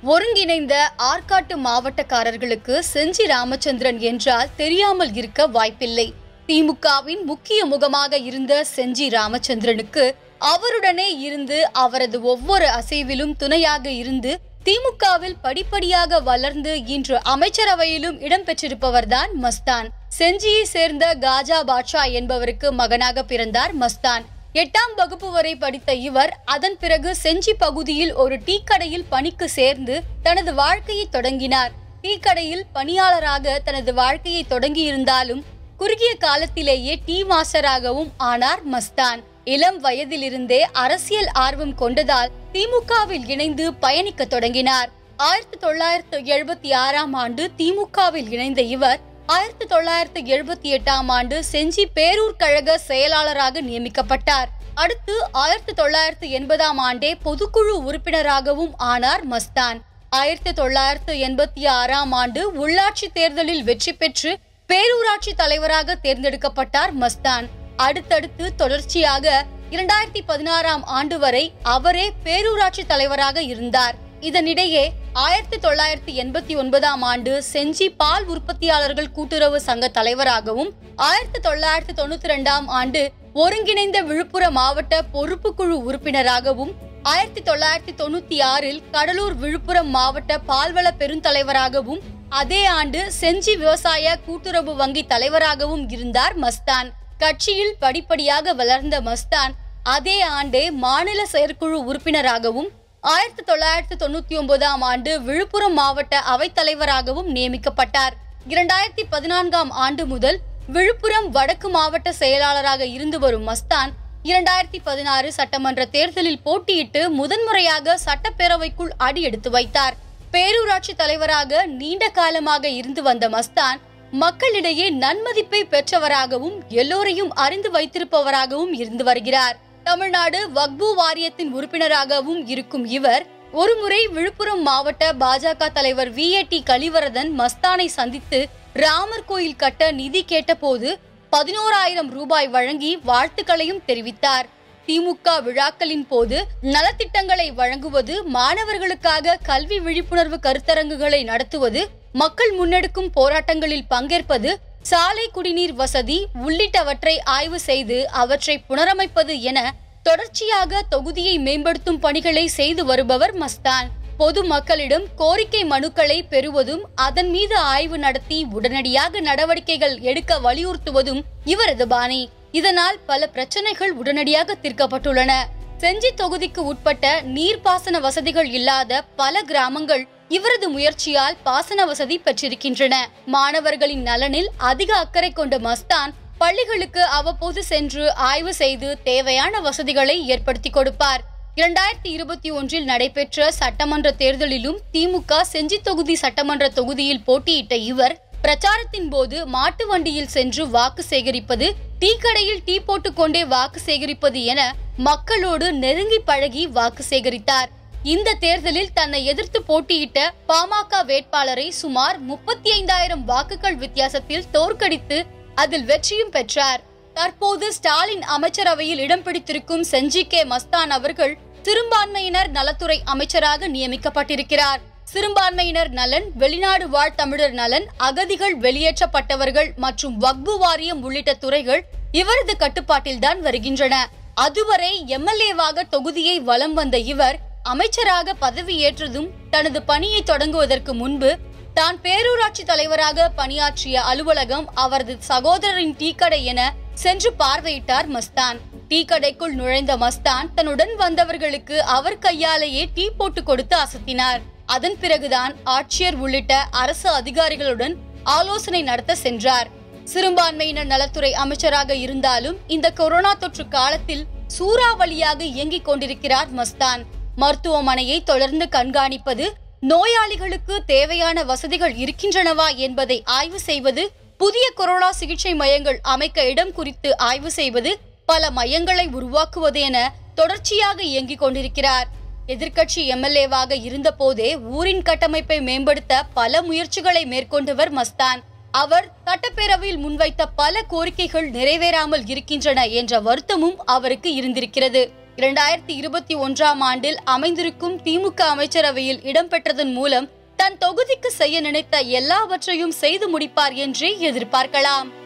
ஒருங்கிணைந்த ஆற்காட்டு மாவட்டக்காரர்களுக்கு செஞ்சி ராமச்சந்திரன் என்றால் தெரியாமல் இருக்க வாய்ப்பில்லை திமுகவின் முக்கிய முகமாக இருந்த செஞ்சி ராமச்சந்திரனுக்கு அவருடனே இருந்து அவரது ஒவ்வொரு அசைவிலும் துணையாக இருந்து திமுகவில் படிப்படியாக வளர்ந்து இன்று அமைச்சரவையிலும் இடம்பெற்றிருப்பவர்தான் மஸ்தான் செஞ்சியை சேர்ந்த காஜா பாட்ஷா என்பவருக்கு மகனாக பிறந்தார் மஸ்தான் எட்டாம் வகுப்பு வரை படித்த இவர் அதன் பிறகு செஞ்சி பகுதியில் ஒரு டீ கடையில் பணிக்கு சேர்ந்து தனது வாழ்க்கையை தொடங்கினார் டீ கடையில் பணியாளராக தனது வாழ்க்கையை தொடங்கியிருந்தாலும் குறுகிய காலத்திலேயே டீ மாஸ்டராகவும் ஆனார் மஸ்தான் இளம் வயதிலிருந்தே அரசியல் ஆர்வம் கொண்டதால் திமுகவில் இணைந்து பயணிக்க தொடங்கினார் ஆயிரத்தி தொள்ளாயிரத்து எழுபத்தி ஆறாம் ஆண்டு திமுகவில் இணைந்த இவர் ஆயிரத்தி தொள்ளாயிரத்து எழுபத்தி எட்டாம் ஆண்டு செஞ்சி பேரூர் கழக செயலாளராக நியமிக்கப்பட்டார் அடுத்து ஆயிரத்தி தொள்ளாயிரத்து எண்பதாம் ஆண்டே பொதுக்குழு உறுப்பினராகவும் ஆனார் மஸ்தான் ஆயிரத்தி தொள்ளாயிரத்து எண்பத்தி ஆறாம் ஆண்டு உள்ளாட்சி தேர்தலில் வெற்றி பெற்று பேரூராட்சி தலைவராக தேர்ந்தெடுக்கப்பட்டார் மஸ்தான் அடுத்தடுத்து தொடர்ச்சியாக இரண்டாயிரத்தி பதினாறாம் ஆண்டு வரை அவரே பேரூராட்சி தலைவராக இருந்தார் இதனிடையே ஆயிரத்தி தொள்ளாயிரத்தி எண்பத்தி ஒன்பதாம் ஆண்டு செஞ்சி பால் உற்பத்தியாளர்கள் கூட்டுறவு சங்க தலைவராகவும் ஆயிரத்தி தொள்ளாயிரத்தி தொண்ணூத்தி ரெண்டாம் ஆண்டு ஒருங்கிணைந்த விழுப்புரம் மாவட்ட பொறுப்புக்குழு உறுப்பினராகவும் ஆயிரத்தி தொள்ளாயிரத்தி தொண்ணூத்தி ஆறில் கடலூர் விழுப்புரம் மாவட்ட பால்வள பெருந்தலைவராகவும் அதே ஆண்டு செஞ்சி விவசாய கூட்டுறவு வங்கி தலைவராகவும் இருந்தார் மஸ்தான் கட்சியில் படிப்படியாக வளர்ந்த மஸ்தான் அதே ஆண்டே மாநில செயற்குழு உறுப்பினராகவும் ஆயிரத்தி தொள்ளாயிரத்தி தொண்ணூத்தி ஒன்பதாம் ஆண்டு விழுப்புரம் மாவட்ட அவைத்தலைவராகவும் நியமிக்கப்பட்டார் இரண்டாயிரத்தி பதினான்காம் ஆண்டு முதல் விழுப்புரம் வடக்கு மாவட்ட செயலாளராக இருந்து வரும் மஸ்தான் இரண்டாயிரத்தி பதினாறு சட்டமன்ற தேர்தலில் போட்டியிட்டு முதன்முறையாக சட்டப்பேரவைக்குள் அடி எடுத்து வைத்தார் பேரூராட்சி தலைவராக நீண்ட காலமாக இருந்து வந்த மஸ்தான் மக்களிடையே நன்மதிப்பை பெற்றவராகவும் எல்லோரையும் அறிந்து வைத்திருப்பவராகவும் இருந்து வருகிறார் தமிழ்நாடு வக்பு வாரியத்தின் உறுப்பினராகவும் இருக்கும் இவர் ஒருமுறை விழுப்புரம் மாவட்ட பாஜக தலைவர் வி ஏ டி கலிவரதன் மஸ்தானை சந்தித்து ராமர் கோயில் கட்ட நிதி கேட்டபோது பதினோராயிரம் ரூபாய் வழங்கி வாழ்த்துக்களையும் தெரிவித்தார் திமுக விழாக்களின் போது நலத்திட்டங்களை வழங்குவது மாணவர்களுக்காக கல்வி விழிப்புணர்வு கருத்தரங்குகளை நடத்துவது மக்கள் முன்னெடுக்கும் போராட்டங்களில் பங்கேற்பது சாலை குடிநீர் வசதி உள்ளிட்டவற்றை ஆய்வு செய்து அவற்றை புனரமைப்பது என தொடர்ச்சியாக தொகுதியை மேம்படுத்தும் பணிகளை செய்து வருபவர் மஸ்தான் பொது மக்களிடம் கோரிக்கை மனுக்களை பெறுவதும் அதன் மீது ஆய்வு நடத்தி உடனடியாக நடவடிக்கைகள் எடுக்க வலியுறுத்துவதும் இவரது பாணி இதனால் பல பிரச்சனைகள் உடனடியாக தீர்க்கப்பட்டுள்ளன செஞ்சி தொகுதிக்கு உட்பட்ட நீர்ப்பாசன வசதிகள் இல்லாத பல கிராமங்கள் இவரது முயற்சியால் பாசன வசதி பெற்றிருக்கின்றன மாணவர்களின் நலனில் அதிக அக்கறை கொண்ட மஸ்தான் பள்ளிகளுக்கு அவ்வப்போது சென்று ஆய்வு செய்து தேவையான வசதிகளை ஏற்படுத்தி கொடுப்பார் இரண்டாயிரத்தி இருபத்தி ஒன்றில் நடைபெற்ற சட்டமன்ற தேர்தலிலும் திமுக செஞ்சி தொகுதி சட்டமன்ற தொகுதியில் போட்டியிட்ட இவர் பிரச்சாரத்தின் போது மாட்டு வண்டியில் சென்று வாக்கு சேகரிப்பது டீ கடையில் டீ போட்டுக்கொண்டே வாக்கு சேகரிப்பது என மக்களோடு நெருங்கி பழகி வாக்கு சேகரித்தார் இந்த தேர்தலில் தன்னை எதிர்த்து போட்டியிட்ட பாமக வேட்பாளரை சுமார் முப்பத்தி ஐந்தாயிரம் வாக்குகள் வித்தியாசத்தில் தோற்கடித்து அதில் வெற்றியும் பெற்றார் தற்போது ஸ்டாலின் அமைச்சரவையில் இடம் பிடித்திருக்கும் செஞ்சி கே மஸ்தான் அவர்கள் சிறுபான்மையினர் நலத்துறை அமைச்சராக நியமிக்கப்பட்டிருக்கிறார் சிறுபான்மையினர் நலன் வெளிநாடு வாழ் தமிழர் நலன் அகதிகள் வெளியேற்றப்பட்டவர்கள் மற்றும் வக்பு வாரியம் உள்ளிட்ட துறைகள் இவரது கட்டுப்பாட்டில்தான் வருகின்றன அதுவரை எம்எல்ஏவாக தொகுதியை வலம் வந்த இவர் அமைச்சராக பதவியேற்றதும் தனது பணியை தொடங்குவதற்கு முன்பு தான் பேரூராட்சி தலைவராக பணியாற்றிய அலுவலகம் அவரது சகோதரரின் டீக்கடை என சென்று பார்வையிட்டார் மஸ்தான் டீ கடைக்குள் நுழைந்த மஸ்தான் தன்னுடன் வந்தவர்களுக்கு அவர் கையாலேயே டீ போட்டு கொடுத்து அசத்தினார் அதன் பிறகுதான் ஆட்சியர் உள்ளிட்ட அரசு அதிகாரிகளுடன் ஆலோசனை நடத்த சென்றார் சிறுபான்மையினர் நலத்துறை அமைச்சராக இருந்தாலும் இந்த கொரோனா தொற்று காலத்தில் சூறாவளியாக இயங்கிக் கொண்டிருக்கிறார் மஸ்தான் மருத்துவமனையை தொடர்ந்து கண்காணிப்பது நோயாளிகளுக்கு தேவையான வசதிகள் இருக்கின்றனவா என்பதை ஆய்வு செய்வது புதிய கொரோனா சிகிச்சை மையங்கள் அமைக்க இடம் குறித்து ஆய்வு செய்வது பல மையங்களை உருவாக்குவது என தொடர்ச்சியாக இயங்கிக் கொண்டிருக்கிறார் எதிர்க்கட்சி எம்எல்ஏவாக இருந்தபோதே ஊரின் கட்டமைப்பை மேம்படுத்த பல முயற்சிகளை மேற்கொண்டவர் மஸ்தான் அவர் சட்டப்பேரவையில் முன்வைத்த பல கோரிக்கைகள் நிறைவேறாமல் இருக்கின்றன என்ற வருத்தமும் அவருக்கு இருந்திருக்கிறது இரண்டாயிரத்தி இருபத்தி ஒன்றாம் ஆண்டில் அமைந்திருக்கும் திமுக அமைச்சரவையில் இடம்பெற்றதன் மூலம் தன் தொகுதிக்கு செய்ய நினைத்த எல்லாவற்றையும் செய்து முடிப்பார் என்றே எதிர்பார்க்கலாம்